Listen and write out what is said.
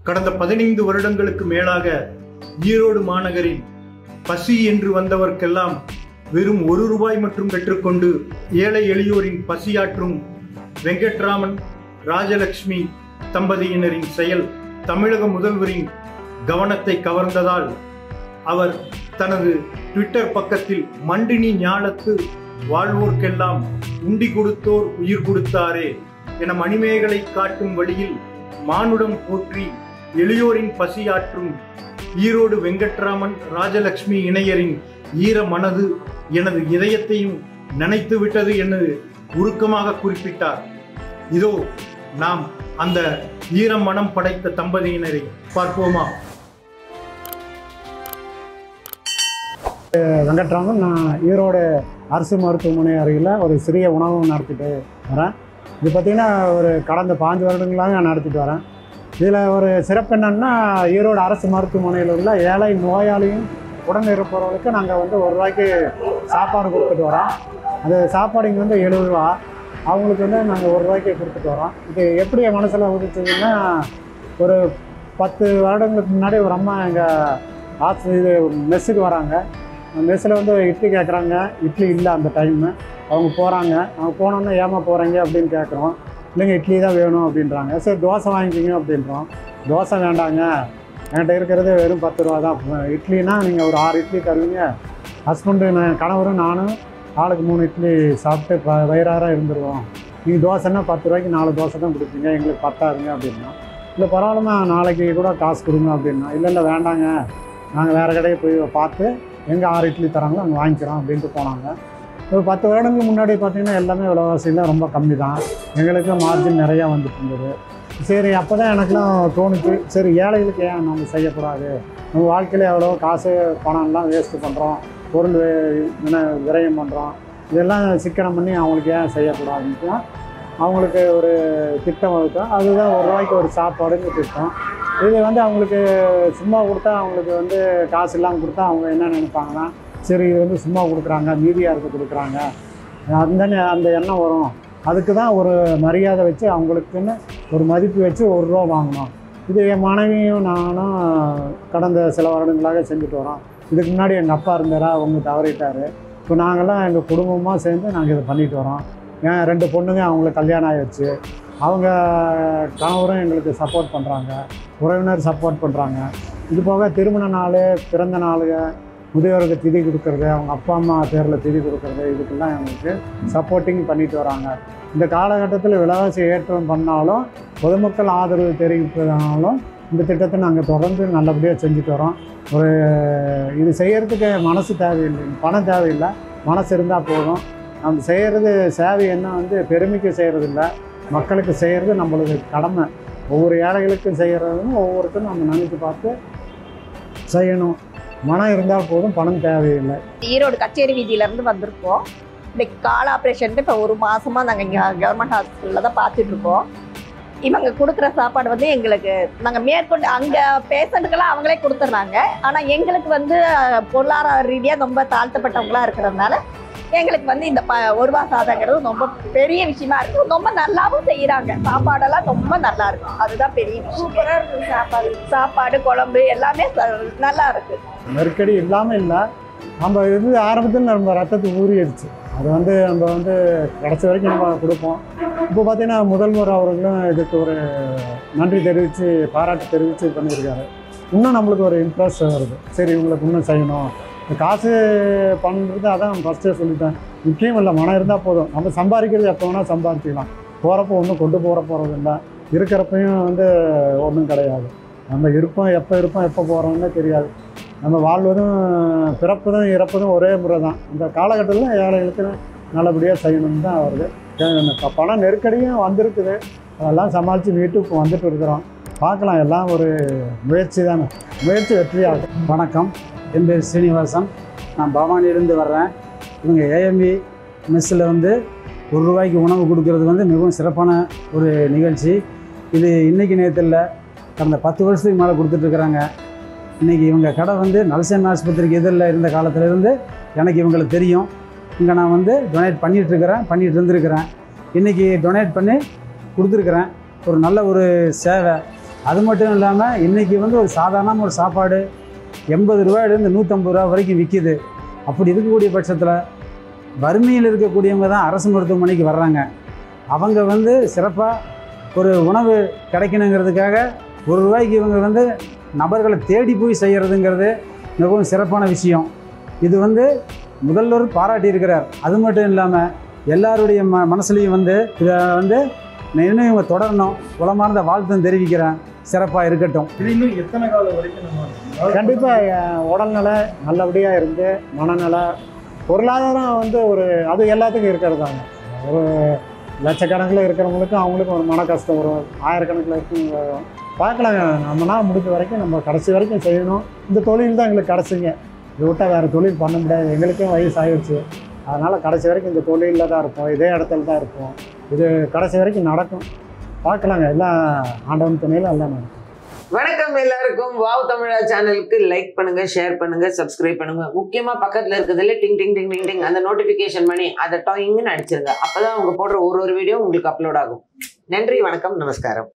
கடந்த பதினைந்து வருடங்களுக்கு மேலாக ஈரோடு மாநகரில் பசி என்று வந்தவர்க்கெல்லாம் வெறும் ஒரு ரூபாய் மட்டும் பெற்றுக்கொண்டு ஏழை எளியோரின் பசியாற்றும் வெங்கட்ராமன் ராஜலட்சுமி தம்பதியினரின் செயல் தமிழக முதல்வரின் கவனத்தை கவர்ந்ததால் அவர் தனது ட்விட்டர் பக்கத்தில் மண்டினி ஞாலத்து வாழ்வோர்க்கெல்லாம் உண்டி கொடுத்தோர் உயிர் கொடுத்தாரே என மணிமேகலை காட்டும் வழியில் மானுடம் போற்றி எளியோரின் பசியாற்றும் ஈரோடு வெங்கட்ராமன் ராஜலட்சுமி இணையரின் ஈர மனது எனது இதயத்தையும் நினைத்து விட்டது என உருக்கமாக குறிப்பிட்டார் இதோ நாம் அந்த ஈர மனம் படைத்த தம்பதியினரை பார்ப்போமா வெங்கட்ராமன் நான் ஈரோடு அரசு மருத்துவமனை அருகில் ஒரு சிறிய உணவகம் நடத்திட்டு வரேன் இது பார்த்திங்கன்னா ஒரு கடந்த பாஞ்சு வருடங்களாக நான் நடத்திட்டு வரேன் இதில் ஒரு சிறப்பு என்னென்னா ஈரோடு அரசு மருத்துவமனையில் உள்ள ஏழை நோயாளியும் உடன் இருப்பவர்களுக்கு நாங்கள் வந்து ஒரு ரூபாய்க்கு சாப்பாடு கொடுத்துட்டு வரோம் அது சாப்பாடு இங்கே வந்து எழுபது ரூபா அவங்களுக்கு வந்து நாங்கள் ஒரு ரூபாய்க்கு கொடுத்துட்டு வரோம் இது எப்படி என் மனசில் உதிச்சதுன்னா ஒரு பத்து வருடங்களுக்கு முன்னாடி ஒரு அம்மா எங்கள் ஆஸ்ப இது மெஸ்ஸுக்கு வராங்க மெஸ்ஸில் வந்து இட்லி கேட்குறாங்க இட்லி இல்லை அந்த டைமு அவங்க போகிறாங்க அவங்க போனோன்னே ஏமா போகிறீங்க அப்படின்னு கேட்குறோம் இல்லைங்க இட்லி தான் வேணும் அப்படின்றாங்க சரி தோசை வாங்கிக்கிங்க அப்படின்றோம் தோசை வேண்டாங்க என்கிட்ட இருக்கிறது வெறும் பத்து ரூபா தான் இட்லினா நீங்கள் ஒரு ஆறு இட்லி தருவீங்க ஹஸ்பண்டு நான் கணவரும் நானும் ஆளுக்கு மூணு இட்லி சாப்பிட்டு ப வயிறார இருந்துருவோம் நீங்கள் தோசைன்னா பத்து ரூபாய்க்கு நாலு தோசை தான் கொடுப்பீங்க எங்களுக்கு பத்தாதுங்க அப்படின்னா இல்லை பரவாயில்லம்மா நாளைக்கு கூட காசு கொடுங்க அப்படின்னா இல்லை இல்லை வேண்டாங்க நாங்கள் வேறு கடையை போய் பார்த்து எங்கே ஆறு இட்லி தராங்களோ அங்கே வாங்கிக்கிறோம் அப்படின்ட்டு போனாங்க ஒரு பத்து வருடங்களுக்கு முன்னாடி பார்த்தீங்கன்னா எல்லாமே விலைவாசிலாம் ரொம்ப கம்மி தான் எங்களுக்கு மார்ஜின் நிறையா வந்துட்டு இருந்தது சரி அப்போ தான் எனக்குலாம் தோணுச்சு சரி ஏழைகளுக்கு ஏன் நம்ம செய்யக்கூடாது நம்ம வாழ்க்கையில் எவ்வளோ காசு பணம்லாம் வேஸ்ட்டு பண்ணுறோம் பொருள் வே- வின- விரயம் பண்ணுறோம் இதெல்லாம் சிக்கனம் பண்ணி அவங்களுக்கு ஏன் செய்யக்கூடாதுன்ட்டு தான் அவங்களுக்கு ஒரு திட்டம் வகுத்தோம் அதுதான் ஒரு ரூபாய்க்கு ஒரு சாப்பாடுன்னு திட்டம் இது வந்து அவங்களுக்கு சும்மா கொடுத்தா அவங்களுக்கு வந்து காசு இல்லாமல் கொடுத்தா அவங்க என்ன நினைப்பாங்கன்னா சரி இது வந்து சும்மா கொடுக்குறாங்க மீதியாக இருக்க கொடுக்குறாங்க அந்த நெ- அந்த எண்ணம் வரும் அதுக்கு தான் ஒரு மரியாதை வச்சு அவங்களுக்குன்னு ஒரு மதிப்பு வச்சு ஒரு ரூபா வாங்கணும் இது என் மனைவியும் நானும் கடந்த சில வருடங்களாக செஞ்சுட்டு வரோம் இதுக்கு முன்னாடி எங்கள் அப்பா இருந்தாரா அவங்க தவறிட்டார் இப்போ நாங்கள்லாம் எங்கள் குடும்பமாக சேர்ந்து நாங்கள் இதை பண்ணிட்டு வரோம் என் ரெண்டு பொண்ணுங்க அவங்களுக்கு கல்யாணம் ஆயிடுச்சு அவங்க கணவரும் எங்களுக்கு சப்போர்ட் பண்ணுறாங்க உறவினர் சப்போர்ட் பண்ணுறாங்க இது போக திருமண நாள் பிறந்த நாளுக முதியோருக்கு திதி கொடுக்கறது அவங்க அப்பா அம்மா பேரில் திதி கொடுக்கறது இதுக்கெல்லாம் எங்களுக்கு சப்போர்ட்டிங் பண்ணிட்டு வராங்க இந்த காலகட்டத்தில் விலைவாசி ஏற்றம் பண்ணாலும் பொதுமக்கள் ஆதரவு தெரிவிப்பதனாலும் இந்த திட்டத்தை நாங்கள் தொடர்ந்து நல்லபடியாக செஞ்சுட்டு வரோம் ஒரு இது செய்யறதுக்கு மனசு தேவையில்லை பணம் தேவையில்லை மனசு இருந்தால் போதும் நம்ம செய்கிறது சேவை என்ன வந்து பெருமைக்கு செய்கிறது இல்லை மக்களுக்கு செய்கிறது நம்மளுக்கு கடமை ஒவ்வொரு ஏழைகளுக்கும் செய்கிறதுன்னு ஒவ்வொருத்தரும் நம்ம நினைச்சு பார்த்து செய்யணும் மனம் இருந்தால் போதும் பணம் தேவையில்லை ஈரோடு கச்சேரி வீதியில இருந்து வந்திருக்கோம் இன்னைக்கு கால் ஆப்ரேஷன் இப்போ ஒரு மாசமா நாங்கள் இங்கே கவர்மெண்ட் ஹாஸ்பிட்டலில் தான் பார்த்துட்டு இருக்கோம் இவங்க கொடுக்குற சாப்பாடு வந்து எங்களுக்கு நாங்கள் மேற்கொண்டு அங்கே பேஷண்ட்டுக்கெல்லாம் அவங்களே கொடுத்துட்றாங்க ஆனால் எங்களுக்கு வந்து அஹ், பொருளாதார ரீதியாக ரொம்ப தாழ்த்தப்பட்டவங்களா இருக்கிறதுனால எங்களுக்கு வந்து இந்த ப ஒரு ரூபா சாதங்கிறது ரொம்ப பெரிய விஷயமா இருக்கு ரொம்ப நல்லாவும் செய்யறாங்க சாப்பாடெல்லாம் ரொம்ப நல்லா இருக்கு அதுதான் பெரிய விஷயம் இருக்கு சாப்பாடு சாப்பாடு குழம்பு எல்லாமே ச- நல்லா இருக்கு நெருக்கடி இல்லாமல் இல்லை நம்ம இது ஆரம்பத்தில் நம்ம ரத்தத்தை ஊறிடுச்சு அது வந்து நம்ம வந்து கடைசி வரைக்கும் நம்ம கொடுப்போம் இப்போ பார்த்தீங்கன்னா முதல்வர் அவர்களும் இதுக்கு ஒரு நன்றி தெரிவித்து பாராட்டு தெரிவித்து பண்ணியிருக்காரு இன்னும் நம்மளுக்கு ஒரு இன்ட்ரெஸ்ட் வருது சரி இவங்களுக்கு இன்னும் செய்யணும் இந்த காசு பண்ணுறது அதான் ஃபஸ்ட்டே சொல்லிட்டேன் முக்கியம் இல்லை மனம் இருந்தால் போதும் நம்ம சம்பாதிக்கிறது எப்போ வேணால் சம்பாதிக்கலாம் போகிறப்போ ஒன்றும் கொண்டு போகிற போகிறது இல்லை இருக்கிறப்பையும் வந்து ஒன்றும் கிடையாது நம்ம இருப்போம் எப்போ இருப்போம் எப்போ போகிறோம்னே தெரியாது நம்ம வாழ்வதும் பிறப்பதும் இறப்பதும் ஒரே முறை தான் இந்த காலகட்டத்தில் ஏழைகளுக்கு நல்லபடியாக செய்யணும்னு தான் வருது இப்போ பண நெருக்கடியும் வந்திருக்குது அதெல்லாம் சமாளித்து வீட்டுக்கு வந்துட்டு இருக்கிறோம் பார்க்கலாம் எல்லாம் ஒரு முயற்சி தானே முயற்சி வெற்றியாகும் வணக்கம் என் பேர் ஸ்ரீனிவாசன் நான் பவானியிலேருந்து வர்றேன் இவங்க ஏஎம்இ மெஸ்ஸில் வந்து ஒரு ரூபாய்க்கு உணவு கொடுக்கறது வந்து மிகவும் சிறப்பான ஒரு நிகழ்ச்சி இது இன்றைக்கி நேரத்தில் கடந்த பத்து வருஷத்துக்கு மேலே கொடுத்துட்ருக்குறாங்க இன்றைக்கி இவங்க கடை வந்து நலசேமி ஆஸ்பத்திரிக்கு எதிரில் இருந்த காலத்துலேருந்து எனக்கு இவங்களுக்கு தெரியும் இங்கே நான் வந்து டொனேட் பண்ணிகிட்ருக்கிறேன் பண்ணிகிட்டு இருந்திருக்கிறேன் இன்றைக்கி டொனேட் பண்ணி கொடுத்துருக்குறேன் ஒரு நல்ல ஒரு சேவை அது மட்டும் இல்லாமல் இன்றைக்கி வந்து ஒரு சாதாரண ஒரு சாப்பாடு எண்பது ரூபாயிலேருந்து நூற்றம்பது ரூபா வரைக்கும் விற்கிது அப்படி இருக்கக்கூடிய பட்சத்தில் வறுமையில் இருக்கக்கூடியவங்க தான் அரசு மருத்துவமனைக்கு வர்றாங்க அவங்க வந்து சிறப்பாக ஒரு உணவு கிடைக்கணுங்கிறதுக்காக ஒரு ரூபாய்க்கு இவங்க வந்து நபர்களை தேடி போய் செய்கிறதுங்கிறது மிகவும் சிறப்பான விஷயம் இது வந்து முதல்வர் பாராட்டியிருக்கிறார் அது மட்டும் இல்லாமல் எல்லாருடைய ம மனசுலையும் வந்து இதை வந்து இன்னும் இவங்க தொடரணும் உளமார்ந்த வாழ்த்தும் தெரிவிக்கிறேன் சிறப்பாக இருக்கட்டும் இது இன்னும் எத்தனை காலம் வரைக்கும் நம்ம கண்டிப்பாக உடல்நல நல்லபடியாக இருந்து மனநல பொருளாதாரம் வந்து ஒரு அது எல்லாத்துக்கும் இருக்கிறது தாங்க ஒரு லட்சக்கணக்கில் இருக்கிறவங்களுக்கும் அவங்களுக்கும் ஒரு மன கஷ்டம் வரும் ஆயிரக்கணக்கில் இருக்கவங்க வரும். பார்க்கலாங்க நம்மனா முடிஞ்ச வரைக்கும் நம்ம கடைசி வரைக்கும் செய்யணும் இந்த தொழில் தான் எங்களுக்கு கடைசிங்க இதை விட்டால் வேறு தொழில் பண்ண முடியாது எங்களுக்கும் வயசு ஆயிடுச்சு அதனால் கடைசி வரைக்கும் இந்த தொழிலில் தான் இருப்போம் இதே இடத்துல தான் இருப்போம் இது கடைசி வரைக்கும் நடக்கும் பார்க்கலாங்க எல்லாம் ஆண்டவன் துணையில் எல்லாம் நடக்கும் வணக்கம் எல்லாருக்கும் வாவ் தமிழா சேனலுக்கு லைக் பண்ணுங்க ஷேர் பண்ணுங்க சப்ஸ்கிரைப் பண்ணுங்க முக்கியமா பக்கத்துல இருக்கிறதுல டிங் டிங் டிங் டிங் டிங் அந்த நோட்டிபிகேஷன் பண்ணி அதை டாயிங்னு அடிச்சிருங்க அப்பதான் அவங்க போடுற ஒரு ஒரு வீடியோ உங்களுக்கு அப்லோட் ஆகும் நன்றி வணக்கம் நமஸ்காரம்